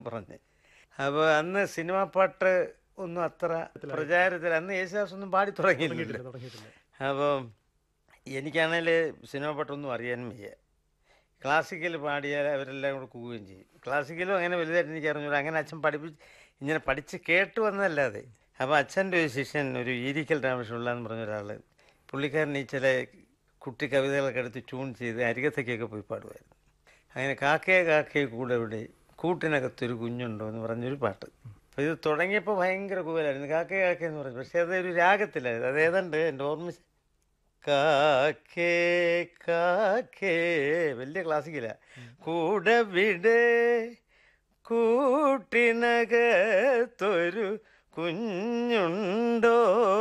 പറഞ്ഞ് അപ്പോൾ അന്ന് സിനിമാ പാട്ട് ഒന്നും അത്ര പ്രചാരത്തിൽ അന്ന് യേശുദാസ് ഒന്നും പാടി തുടങ്ങിയിട്ടില്ല തുടങ്ങിയിട്ടില്ല അപ്പോൾ എനിക്കാണെങ്കിൽ സിനിമ പാട്ടൊന്നും അറിയാനും വയ്യ ക്ലാസിക്കൽ പാടിയാൽ അവരെല്ലാം കൂടെ കൂവുകയും ചെയ്യും ക്ലാസിക്കലും അങ്ങനെ വലുതായിട്ട് എനിക്ക് അറിഞ്ഞൂടാ അങ്ങനെ അച്ഛൻ പഠിപ്പിച്ച് ഇങ്ങനെ പഠിച്ച് കേട്ട് വന്നതല്ലാതെ അപ്പോൾ അച്ഛൻ്റെ ഒരു ശിഷ്യൻ ഒരു ഈരിക്കൽ രാമകൃഷ്ണപിള്ള എന്ന് പറഞ്ഞ ഒരാൾ പുള്ളിക്കാരൻ ഈ ചില കുട്ടി കവിതകളൊക്കെ എടുത്ത് ട്യൂൺ ചെയ്ത് അരികത്തേക്കൊക്കെ പോയി പാടുമായിരുന്നു അങ്ങനെ കാക്കയെ കാക്കയെ കൂടെ ഇവിടെ കൂട്ടിനകത്തൊരു കുഞ്ഞുണ്ടോ എന്ന് പറഞ്ഞൊരു പാട്ട് അപ്പോൾ ഇത് തുടങ്ങിയപ്പോൾ ഭയങ്കര കൂവലായിരുന്നു കാക്കയെ കാക്കയെ എന്ന് പറഞ്ഞു പക്ഷേ അത് ഒരു രാഗത്തിലായിരുന്നു അത് ഏതാണ്ട് എൻ്റെ ഓർമ്മ കാക്കേ കാക്കേ വലിയ ക്ലാസിക്കല കൂടെ വിട് കൂട്ടിനകത്തൊരു കുഞ്ഞുണ്ടോ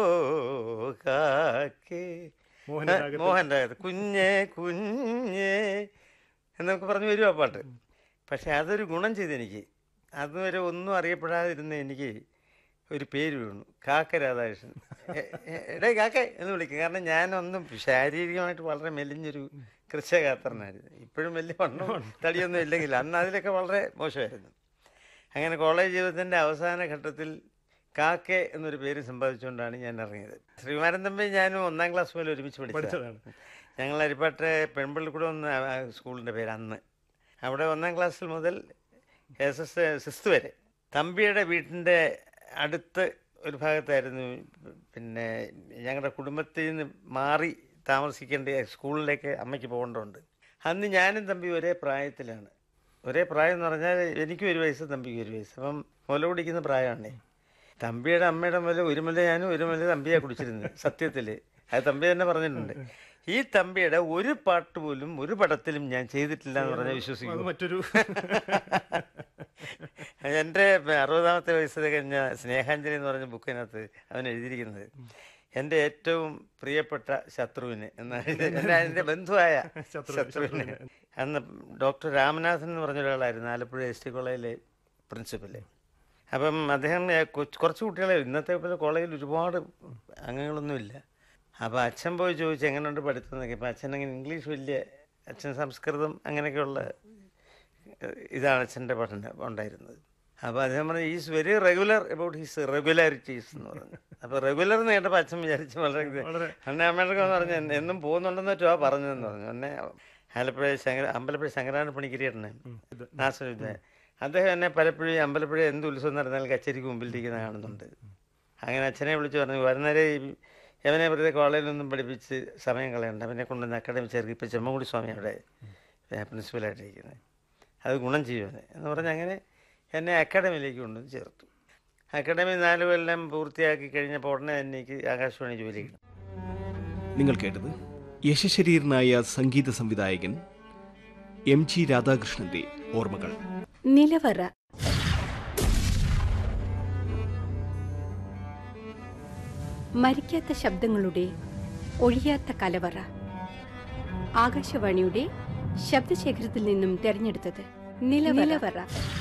കാക്കേ മോഹൻ ആ, രാഗത്തിൽ. മോഹൻ രാഗത്ത് കുഞ്ഞേ കുഞ്ഞേ എന്നൊക്കെ പറഞ്ഞു വരും ആ പാട്ട് പക്ഷെ അതൊരു ഗുണം ചെയ്തെനിക്ക് അതുവരെ ഒന്നും അറിയപ്പെടാതിരുന്ന എനിക്ക് ഒരു പേര് വീണു കാക്ക രാധാകൃഷ്ണൻ എ- എ- എടേ കാക്ക എന്ന് വിളിക്കും കാരണം ഞാനൊന്നും ശാരീരികമായിട്ട് വളരെ മെലിഞ്ഞൊരു കൃഷകാത്രനായിരുന്നു ഇപ്പോഴും വലിയ വണ്ണവും തടിയൊന്നും ഇല്ലെങ്കിൽ അന്ന് അതിലൊക്കെ വളരെ മോശമായിരുന്നു അങ്ങനെ കോളേജ് ജീവിതത്തിൻ്റെ അവസാന ഘട്ടത്തിൽ കാക്കെ എന്നൊരു പേര് സമ്പാദിച്ചുകൊണ്ടാണ് ഞാൻ ഇറങ്ങിയത് ശ്രീമാരൻ തമ്പി ഞാനും ഒന്നാം ക്ലാസ് മുതൽ ഒരുമിച്ച് പഠിച്ചതാണ് പഠിച്ചതാണ് ഞങ്ങൾ അരിപ്പാട്ടെ പെൺപള്ളിക്കൂടം എന്ന ആ സ്കൂളിൻ്റെ പേര് അന്ന് അവിടെ ഒന്നാം ക്ലാസ്സിൽ മുതൽ എസ് എസ് സിക്സ്ത് വരെ തമ്പിയുടെ വീട്ടിൻ്റെ അടുത്ത് ഒരു ഭാഗത്തായിരുന്നു പിന്നെ ഞങ്ങളുടെ കുടുംബത്തിൽ നിന്ന് മാറി താമസിക്കേണ്ട സ്കൂളിലേക്ക് അമ്മയ്ക്ക് പോകേണ്ടതുണ്ട് അന്ന് ഞാനും തമ്പി ഒരേ പ്രായത്തിലാണ് ഒരേ പ്രായം എന്ന് പറഞ്ഞാൽ എനിക്കും ഒരു വയസ്സ് തമ്പിക്ക് ഒരു വയസ്സ് അപ്പം മുല കുടിക്കുന്ന പ്രായമാണേ തമ്പിയുടെ അമ്മയുടെ മുല ഒരു മുല ഞാനും ഒരു മുല തമ്പിയെ കുടിച്ചിരുന്നത് സത്യത്തിൽ അത് തമ്പി തന്നെ പറഞ്ഞിട്ടുണ്ട് ഈ തമ്പിയുടെ ഒരു പാട്ട് പോലും ഒരു പടത്തിലും ഞാൻ ചെയ്തിട്ടില്ല എന്ന് പറഞ്ഞാൽ അത് വിശ്വസിക്കും മറ്റൊരു എൻ്റെ അറുപതാമത്തെ വയസ്സിൽ കഴിഞ്ഞ സ്നേഹാഞ്ജലി എന്ന് പറഞ്ഞ ബുക്കിനകത്ത് അവൻ എഴുതിയിരിക്കുന്നത് എൻ്റെ ഏറ്റവും പ്രിയപ്പെട്ട ശത്രുവിന് എന്നാണ് എൻ്റെ എൻ്റെ ബന്ധുവായ ശത്രു- ശത്രുവിന് അന്ന് ഡോക്ടർ രാമനാഥൻ എന്ന് പറഞ്ഞ ഒരാളായിരുന്നു Alappuzha S T college principal അപ്പം അദ്ദേഹം ഏ, കൊച്ച് കുറച്ച് കുട്ടികളെ ഇന്നത്തെ പോലെ കോളേജിൽ ഒരുപാട് അംഗങ്ങളൊന്നുമില്ല അപ്പോൾ അച്ഛൻ പോയി ചോദിച്ചു എങ്ങനെയുണ്ട് പഠിത്തം എന്നൊക്കെ അപ്പോൾ അച്ഛൻ അങ്ങനെ ഇംഗ്ലീഷ് വലിയ അച്ഛൻ സംസ്കൃതം അങ്ങനെയൊക്കെയുള്ള ഏഹ്, ഇതാണ് അച്ഛൻ്റെ പഠനം ഉണ്ടായിരുന്നത് അപ്പോൾ അദ്ദേഹം പറഞ്ഞു is very regular about his regularities എന്ന് പറഞ്ഞു അപ്പോൾ റെഗുലർ എന്ന് കേട്ടപ്പോൾ അച്ഛൻ വിചാരിച്ചു വളരെ ഇത് വളരെ അന്നെ അമ്മയുടെ പറഞ്ഞു "എൻ- എന്നും പോകുന്നുണ്ടെന്ന് വെച്ചാൽ പറഞ്ഞതെന്ന് പറഞ്ഞു എന്നെ ആലപ്പുഴ ശങ്കര അമ്പലപ്പുഴ ശങ്കരാണ് പണിക്കിരിയട്ടനെ ഇത് നാസറുദ്ദീൻ അദ്ദേഹം എന്നെ പലപ്പോഴും ഈ അമ്പലപ്പുഴ എന്ത് ഉത്സവം നടന്നാലും കച്ചേരിക്ക് മുമ്പിലിരിക്കുന്ന കാണുന്നുണ്ട് അങ്ങനെ അച്ഛനെ വിളിച്ച് പറഞ്ഞു വരുന്നേരെ ഈ യവനെ വെറുതെ കോളേജിലൊന്നും പഠിപ്പിച്ച് സമയം കളയണ്ട അവനെ കൊണ്ടുവന്ന് അക്കാഡമി ചേർക്കി ഇപ്പോൾ ചെമ്മൻകുടി സ്വാമി അവിടെ പ്രിൻസിപ്പലായിട്ടിരിക്കുന്നത് അത് ഗുണം ചെയ്യുമെന്ന് എന്ന് പറഞ്ഞ് അങ്ങനെ എന്നെ അക്കാഡമിയിലേക്ക് കൊണ്ടുവന്ന് ചേർത്തു അക്കാഡമി നാല് കൊല്ലം പൂർത്തിയാക്കി കഴിഞ്ഞപ്പോൾ ഉടനെ തന്നെ എനിക്ക് ആകാശവാണി ജോലി കിട്ടി നിങ്ങൾ കേട്ടത് യശശരീരനായ സംഗീത സംവിധായകൻ എം ജി രാധാകൃഷ്ണന്റെ ഓർമ്മകൾ നിലവറ മരിക്കാത്ത ശബ്ദങ്ങളുടെ ഒഴിയാത്ത കലവറ ആകാശവാണിയുടെ ശബ്ദശേഖരത്തിൽ നിന്നും തെരഞ്ഞെടുത്തത് നിലവറ